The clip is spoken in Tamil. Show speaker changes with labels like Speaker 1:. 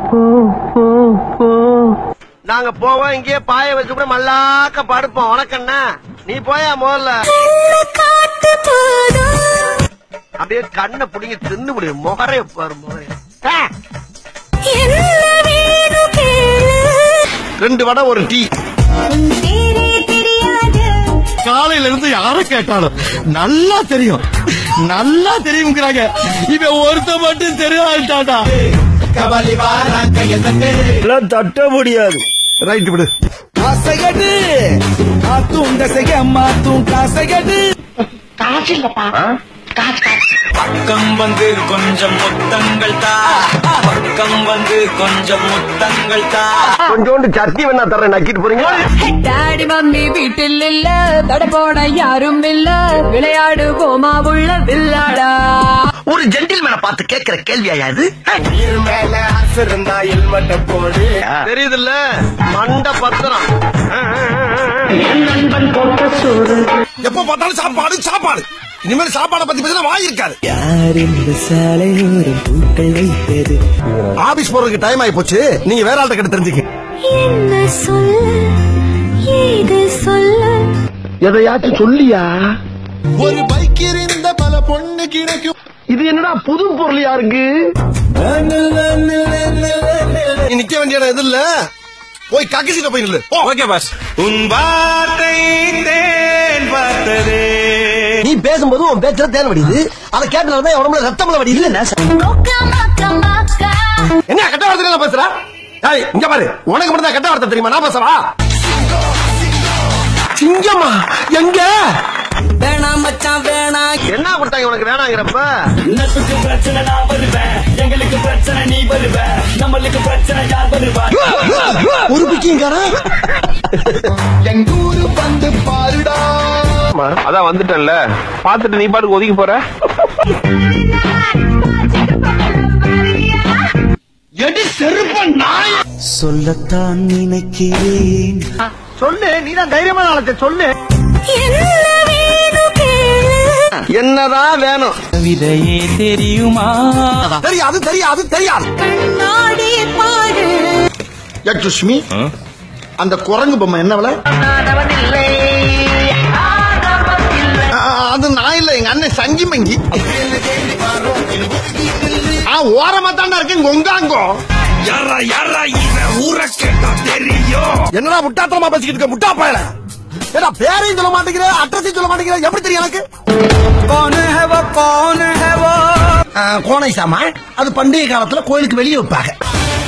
Speaker 1: நாங்க போவோம் இங்கேயே பாய வச்சு கூட மல்லாக்க படுப்போம் வணக்கண்ணா நீ போயா முதல்ல அப்படியே கண்ணை புடிங்க தின்னு முடியும் முகரைய பாரு முகரைய ஆ! ரெண்டு வடை ஒரு டீ
Speaker 2: காலையில இருந்து யார கேட்டாலும் நல்லா தெரியும் நல்லா தெரியுங்கிறாங்க இவன் ஒருத்த மட்டும் தெரியாதுட்டாடா
Speaker 3: எல்லாம் தட்ட முடியாது
Speaker 2: ரைட் விடு
Speaker 3: காசைகடு காத்தும் தசைக மாத்தும் காசைகடு
Speaker 4: பக்கம் வந்து கொஞ்சம் முத்தங்கள் தா பக்கம் வந்து கொஞ்சம் முத்தங்கள் தா
Speaker 1: கொஞ்சோண்டு சட்னி வேணா தரேன் நக்கிட்டு போறீங்க
Speaker 5: டாடி மம்மி வீட்டில் இல்ல தட போட யாரும் இல்ல விளையாடு கோமா உள்ள வில்லாடா
Speaker 1: ஒரு ஜென்டில்மேனை பார்த்து கேட்கிற கேள்வியா இது
Speaker 3: மேல ஆசை இருந்தா ஹெல்மெட்ட போடு
Speaker 1: தெரியுதுல்ல மண்ட பத்திரம்
Speaker 2: எப்ப பார்த்தாலும் சாப்பாடு சாப்பாடு இனிமேல் சாப்பாடை பத்தி பேசினா வாய் இருக்காது
Speaker 3: யார் இந்த சாலையோரம் பூக்கள் வைத்தது
Speaker 2: ஆபீஸ் போறதுக்கு டைம் ஆயி போச்சு நீங்க வேற ஆள்கிட்ட கிட்ட தெரிஞ்சுக்க
Speaker 6: என்ன சொல்ல ஏது சொல்ல
Speaker 1: எதையாச்சும் சொல்லியா
Speaker 2: ஒரு பைக் இருந்த பல பொண்ணு கிடைக்கும்
Speaker 1: இது என்னடா புது பொருள் யாருக்கு
Speaker 2: நீ நிக்க வேண்டிய இடம் எது இல்ல போய் கக்கிசிட்ட போய் நில்லு போ.
Speaker 4: ஓகே பாஸ் உன் வார்த்தை தேன் பார்த்ததே
Speaker 1: நீ பேசும்போது உன் பேச்சுல தேன் வடியுது அதை கேட்டதான் உடம்புல ரத்தம்ல வடியுது என்ன
Speaker 6: மொக்கா மக்கா மக்கா
Speaker 2: என்ன கெட்ட வார்த்தை நான் பேசுற ஏய் இங்க பாரு உனக்கு மட்டும் தான் கெட்ட வார்த்தை தெரியுமா நான் பேசுறா சிங்கமா எங்க
Speaker 3: வேணாம் மச்சான் வேணாம்
Speaker 1: என்ன கொடுத்தாங்க உனக்கு வேணாங்கிறப்ப
Speaker 4: நட்புக்கு பிரச்சனை நான் வருவேன் எங்களுக்கு பிரச்சனை நீ வருவ நம்மளுக்கு பிரச்சனை யார் வருவா
Speaker 2: ஒரு பிக்கிங்காரா எங்கூரு வந்து பாருடா
Speaker 7: அதான் வந்துட்டேன்ல பாத்துட்டு நீ பாட்டுக்கு ஒதுக்கி போற
Speaker 3: சொல்லத்தான் நினைக்கிறேன்
Speaker 1: சொல்லு நீ தான் தைரியமான ஆளத்தை சொல்லு
Speaker 6: என்ன வேணும் கேளு
Speaker 1: என்னதான் வேணும்
Speaker 3: விதையே தெரியுமா
Speaker 2: தெரியாது தெரியாது தெரியாது
Speaker 6: கண்ணாடி பாரு
Speaker 2: யக்ஷுஷ்மி அந்த குரங்கு பொம்மை என்ன விலை ஆ, அது நான் இல்ல எங்க அண்ணன் சங்கி மங்கி ஆ ஓரமா தாண்டா இருக்கு கொங்காங்கோ
Speaker 4: யாரா யாரா இவன் ஊரை கேட்டா தெரியும்
Speaker 2: என்னடா முட்டாத்தனமா பேசிக்கிட்டு இருக்க முட்டா பயல ஏடா பேரையும் சொல்ல மாட்டேங்கிற அட்ரஸையும் சொல்ல மாட்டேங்கிற எப்படி தெரியும் எனக்கு
Speaker 3: कौन है वो कौन है वो
Speaker 2: கோனை சாமா அது பண்டிகை காலத்துல கோயிலுக்கு வெளியே வைப்பாங்க